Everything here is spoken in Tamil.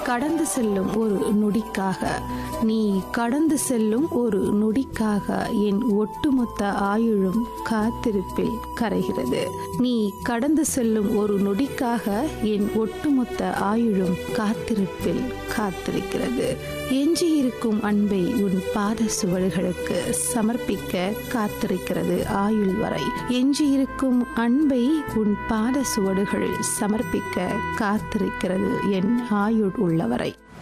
கடந்து செல்லும் ஒரு நொடிக்காக நீ கடந்து செல்லும் ஒரு நொடிக்காக என் ஒட்டுமொத்த ஆயுளும் காத்திருப்பில் கரைகிறது நீ கடந்து செல்லும் ஒரு நொடிக்காக என் ஒட்டுமொத்த ஆயுளும் காத்திருப்பில் காத்திருக்கிறது எஞ்சியிருக்கும் அன்பை உன் பாத சுவடுகளுக்கு சமர்ப்பிக்க காத்திருக்கிறது ஆயுள் வரை எஞ்சியிருக்கும் அன்பை உன் பாத சுவடுகளில் சமர்ப்பிக்க காத்திருக்கிறது என் ஆயுள் உள்ளவரை